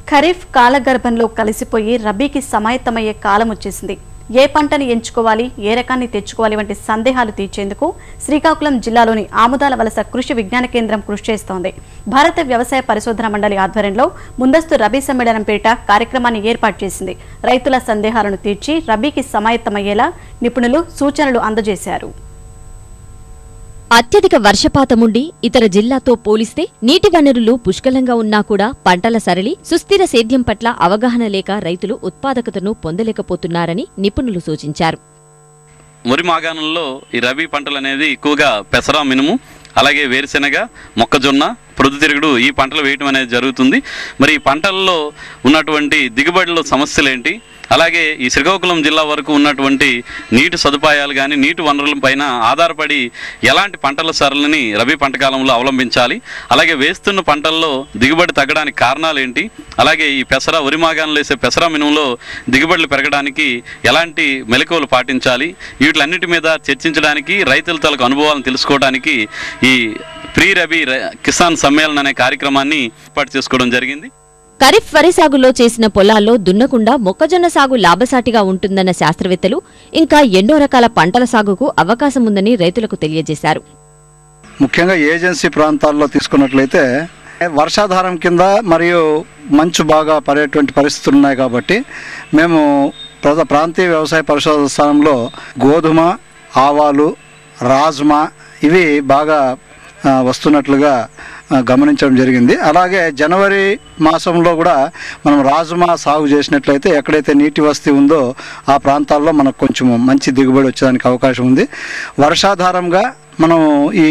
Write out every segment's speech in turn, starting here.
ఖరీఫ్ కాలగర్భంలో కలిసిపోయి రబీకి సమాయత్తమయ్యే కాలం వచ్చేసింది ఏ పంటని ఎంచుకోవాలి ఏ రకాన్ని తెచ్చుకోవాలి వంటి సందేహాలు తీర్చేందుకు శ్రీకాకుళం జిల్లాలోని ఆముదాల వలస కృషి విజ్ఞాన కేంద్రం కృషి చేస్తోంది భారత వ్యవసాయ పరిశోధన మండలి ఆధ్వర్యంలో ముందస్తు రబీ సమ్మేళనం పేరిట కార్యక్రమాన్ని ఏర్పాటు చేసింది రైతుల సందేహాలను తీర్చి రబీకి సమాయత్తమయ్యేలా నిపుణులు సూచనలు అందజేశారు అత్యధిక వర్షపాతముండి ఇతర జిల్లాతో పోలిస్తే నీటి వనరులు పుష్కలంగా ఉన్నా కూడా పంటల సరళి సుస్థిర సేద్యం పట్ల అవగాహన లేక రైతులు ఉత్పాదకతను పొందలేకపోతున్నారని నిపుణులు సూచించారు మురి మాగాణంలో ఈ రబీ పంటలు అనేది ఎక్కువగా పెసర మినుము అలాగే వేరుశెనగ మొక్కజొన్న ప్రొద్దుతిరుగుడు ఈ పంటలు వేయటం అనేది జరుగుతుంది మరి ఈ పంటల్లో ఉన్నటువంటి దిగుబడిలో సమస్యలు ఏంటి అలాగే ఈ శ్రీకాకుళం జిల్లా వరకు ఉన్నటువంటి నీటి సదుపాయాలు కానీ నీటి వనరుల పైన ఆధారపడి ఎలాంటి పంటల సరళిని రబీ పంట కాలంలో అవలంబించాలి అలాగే వేస్తున్న పంటల్లో దిగుబడి తగ్గడానికి కారణాలు ఏంటి అలాగే ఈ పెసర వరి మాగాణంలో వేసే పెసర మినుములో దిగుబడులు పెరగడానికి ఎలాంటి మెలకువలు పాటించాలి వీటిలన్నిటి మీద చర్చించడానికి రైతుల తలకు అనుభవాలను తెలుసుకోవడానికి ఈ ప్రీ రబీ ర- కిసాన్ సమ్మేళన్ అనే కార్యక్రమాన్ని ఏర్పాటు చేసుకోవడం జరిగింది ఖరీఫ్ వరి సాగులో చేసిన పొలాల్లో దున్నకుండా మొక్కజొన్న సాగు లాభసాటిగా ఉంటుందన్న శాస్త్రవేత్తలు ఇంకా ఎన్నో రకాల పంటల సాగుకు అవకాశం ఉందని రైతులకు తెలియజేశారు ముఖ్యంగా ఏజెన్సీ ప్రాంతాల్లో తీసుకున్నట్లయితే వర్షాధారం కింద మరియు మంచు బాగా పడేటువంటి పరిస్థితులు ఉన్నాయి కాబట్టి మేము ప్రజ ప్రాంతీయ వ్యవసాయ పరిశోధన స్థానంలో గోధుమ ఆవాలు రాజ్మా ఇవి బాగా ఆ, వస్తున్నట్లుగా ఆ, గమనించడం జరిగింది అలాగే జనవరి మాసంలో కూడా మనం రాజ్మా సాగు చేసినట్లయితే ఎక్కడైతే నీటి వసతి ఉందో ఆ ప్రాంతాల్లో మనకు కొంచెం మంచి దిగుబడి వచ్చేదానికి అవకాశం ఉంది వర్షాధారంగా మనం ఈ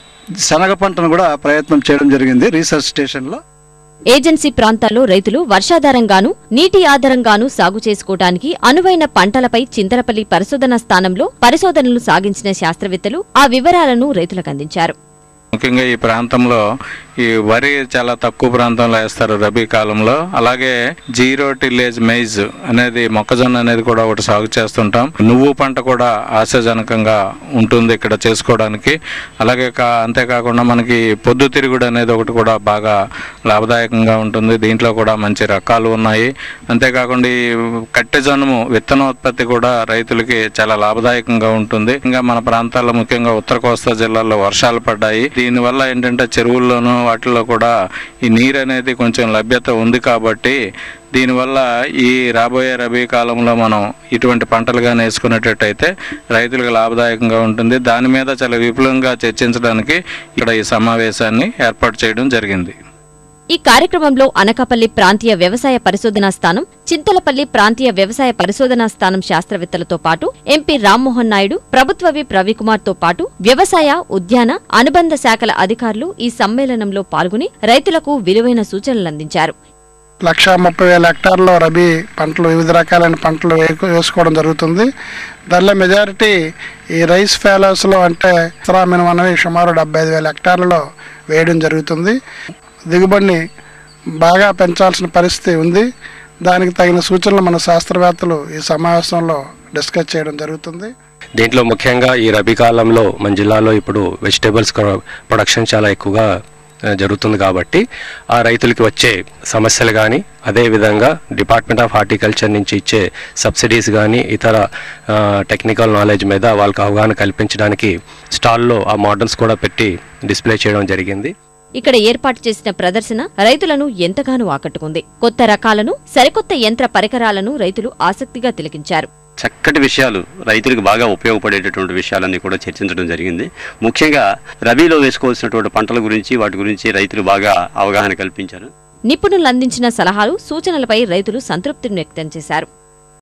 శనగ పంటను కూడా ప్రయత్నం చేయడం జరిగింది రీసెర్చ్ స్టేషన్లో ఏజెన్సీ ప్రాంతాల్లో రైతులు వర్షాధారంగాను నీటి ఆధారంగాను సాగు చేసుకోవటానికి అనువైన పంటలపై చింతలపల్లి పరిశోధనా స్థానంలో పరిశోధనలు సాగించిన శాస్త్రవేత్తలు ఆ వివరాలను రైతులకు అందించారు ముఖ్యంగా ఈ ప్రాంతంలో ఈ వరి చాలా తక్కువ ప్రాంతంలో వేస్తారు రబీ కాలంలో అలాగే జీరో టిల్లేజ్ మైజ్ అనేది మొక్కజొన్న అనేది కూడా ఒకటి సాగు చేస్తుంటాం నువ్వు పంట కూడా ఆశాజనకంగా ఉంటుంది ఇక్కడ చేసుకోవడానికి అలాగే కా అంతేకాకుండా మనకి పొద్దుతిరుగుడు అనేది ఒకటి కూడా బాగా లాభదాయకంగా ఉంటుంది దీంట్లో కూడా మంచి రకాలు ఉన్నాయి అంతేకాకుండా ఈ కట్టెజొన్నము విత్తనోత్పత్తి కూడా రైతులకి చాలా లాభదాయకంగా ఉంటుంది ఇంకా మన ప్రాంతాల్లో ముఖ్యంగా ఉత్తర కోస్తా జిల్లాలో వర్షాలు పడ్డాయి దీనివల్ల ఏంటంటే చెరువుల్లోనూ వాటిల్లో కూడా ఈ నీరు అనేది కొంచెం లభ్యత ఉంది కాబట్టి దీనివల్ల ఈ రాబోయే రబీ కాలంలో మనం ఇటువంటి పంటలు కానీ వేసుకునేటట్టయితే రైతులకు లాభదాయకంగా ఉంటుంది దాని మీద చాలా విపులంగా చర్చించడానికి ఇక్కడ ఈ సమావేశాన్ని ఏర్పాటు చేయడం జరిగింది ఈ కార్యక్రమంలో అనకాపల్లి ప్రాంతీయ వ్యవసాయ పరిశోధనా స్థానం చింతలపల్లి ప్రాంతీయ వ్యవసాయ పరిశోధనా స్థానం శాస్త్రవేత్తలతో పాటు ఎంపీ రామ్మోహన్ నాయుడు ప్రభుత్వ విప్ రవికుమార్ తో పాటు వ్యవసాయ ఉద్యాన అనుబంధ శాఖల అధికారులు ఈ సమ్మేళనంలో పాల్గొని రైతులకు విలువైన సూచనలు అందించారు లక్ష ముప్పై వేల హెక్టార్లో రబీ పంటలు వివిధ రకాలైన పంటలు వేకు- వేసుకోవడం జరుగుతుంది దానిలో మెజారిటీ ఈ రైస్ ఫేలోస్లో అంటే మినం అనేవి సుమారు డెబ్బై ఐదు వేల హెక్టార్లలో వేయడం జరుగుతుంది దిగుబడిని బాగా పెంచాల్సిన పరిస్థితి ఉంది దానికి తగిన సూచనలు మన శాస్త్రవేత్తలు ఈ సమావేశంలో డిస్కస్ చేయడం జరుగుతుంది దీంట్లో ముఖ్యంగా ఈ రబీ కాలంలో మన జిల్లాలో ఇప్పుడు వెజిటేబుల్స్ ప్రొడక్షన్ చాలా ఎక్కువగా ఆ, జరుగుతుంది కాబట్టి ఆ రైతులకి వచ్చే సమస్యలు కానీ అదేవిధంగా డిపార్ట్మెంట్ ఆఫ్ హార్టికల్చర్ నుంచి ఇచ్చే సబ్సిడీస్ కానీ ఇతర ఆ, టెక్నికల్ నాలెడ్జ్ మీద వాళ్ళకి అవగాహన కల్పించడానికి స్టాల్లో ఆ మోడల్స్ కూడా పెట్టి డిస్ప్లే చేయడం జరిగింది ఇక్కడ ఏర్పాటు చేసిన ప్రదర్శన రైతులను ఎంతగానో ఆకట్టుకుంది కొత్త రకాలను సరికొత్త యంత్ర పరికరాలను రైతులు ఆసక్తిగా తిలకించారు చక్కటి విషయాలు రైతులకు బాగా ఉపయోగపడేటటువంటి విషయాలన్నీ కూడా చర్చించడం జరిగింది ముఖ్యంగా రబీలో వేసుకోవాల్సినటువంటి పంటల గురించి వాటి గురించి రైతులు బాగా అవగాహన కల్పించారు నిపుణులు అందించిన సలహాలు సూచనలపై రైతులు సంతృప్తిని వ్యక్తం చేశారు